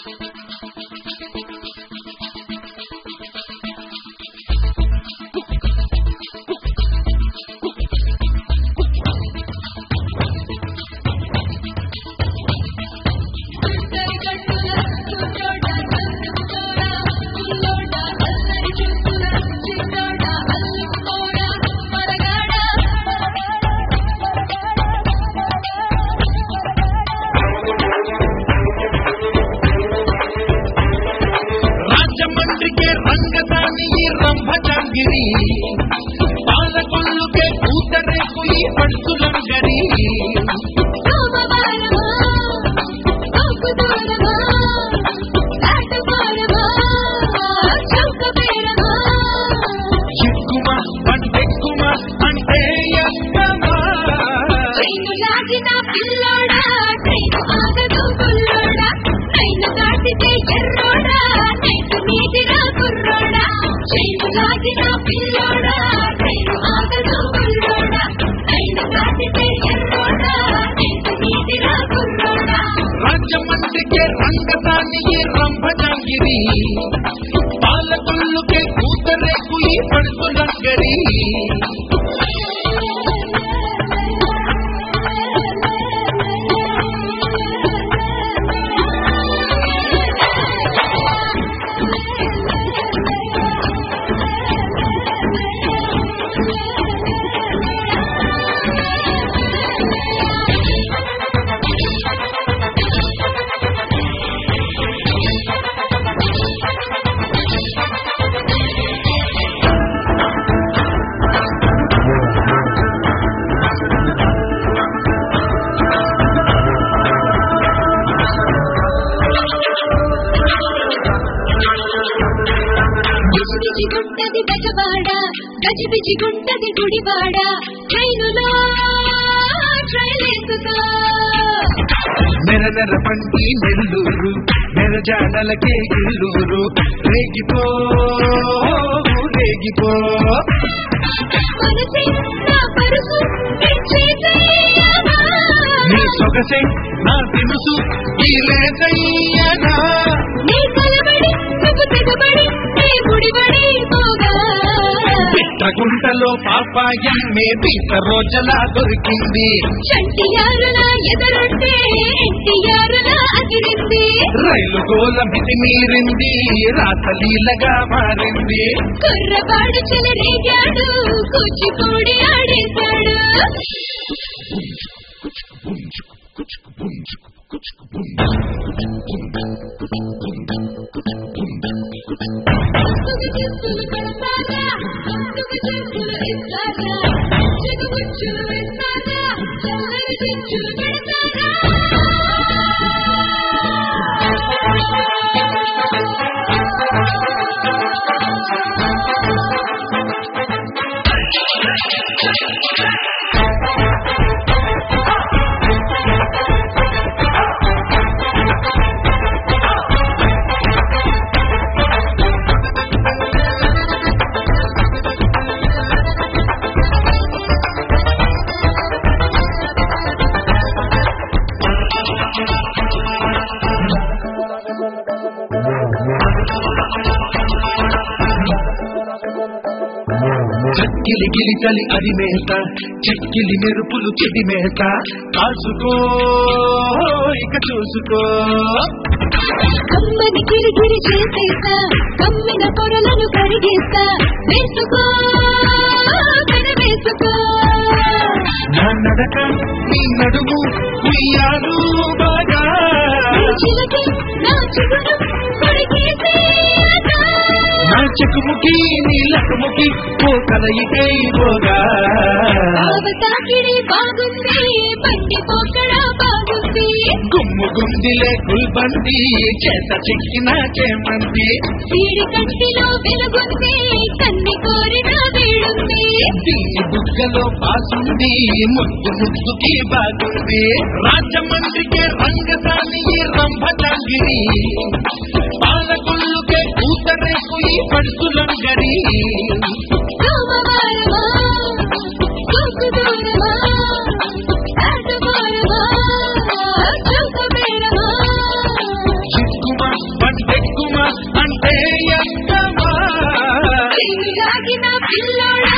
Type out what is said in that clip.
రాజమండ్రికి రంగదాని ఈ రంభజంగిరి పాలకొల్లుకే కూతరేకు ఈ పడుతులంగరి ఎక్కుమ పంటెక్కుమ అంటే ఎక్కమా పిల్లోడా ట్రైన్ ఆగదు కుర్రోడా ట్రైన్ దాటితే ఎర్రోడా నీటిరా కుర్రోడా రాజమండ్రికే రంగదాని ఈ రంభజంగిరి పాలకొల్లుకే కూతరేకు ఈ పడుతులంగరి గజిబిజి గుంటది గజవాడ గజిబిజి గుంటది గుడివాడ ట్రైనులో ట్రైలేసుకో నెర నెర పంటి నెల్లూరు నెరజాడలకే ఇల్లూరు రేగిపో రేగిపో మనసే నా పరుసు తెచ్చేసేయనా. నీ సొగసే నా తెలుసు ఈ లేకయ్యనా నీ కలబడి నువ్వు తెగబడి నీ ముడిబడి పోగా పిట్టగుంటలో పాపాయమ్మే పీత రోజలా దొరికింది చంటియారులా ఎదరుంటే ఎన్టీఆరులా అదిరింది రైలు గోల మితి మీరింది రాతలీలగా మారింది కుర్రవాడు చెలరేగాడు కూచిపూడి ఆడేశాడు సుగజిత్తులు కడతారా సుగజిత్తులు ఇస్తారా చిగుబుచ్చులు వేస్తారా చిచ్చులు పెడతారా చక్కిలి గిలిచలి అది మేత చెక్కిలి మెరుపులు చెడి మేత కాసుకో ఇక చూసుకో కమ్మని కిరికిరి చేసేస్తా కమ్మిన పొరలను కరిగేస్తా వేసుకో కన వేసుకో నా నడక నీ నడుము ఉయ్యాలు బాగా నీ చిలకి నా చిగురు కొరికేసేయనా. నా చెక్కుముకి నీ లకుముకి ఓ కలయికై పోగా ఆవతాకిడి బాగుంది బండి పోకడా బాగుంది గుమ్ము గుందిలే గుల్బంది చేత చిక్కిన చేమంది సీడి కంటిలో వెలుగుంది కన్ని కోరిన వేడుంది దీని బుగ్గలో పాసుంది ముద్దు ముద్దుకి బాగుంది రాజమండ్రికే రంగదాని ఈ రంభజాగిరి పాలకొల్లుకే కూతరేకు ఈ పడుతులంగరి సోమవారమా సోకు దూరమా ఆటవారమా చౌక బేరమా చిక్కుమ పిల్లోడా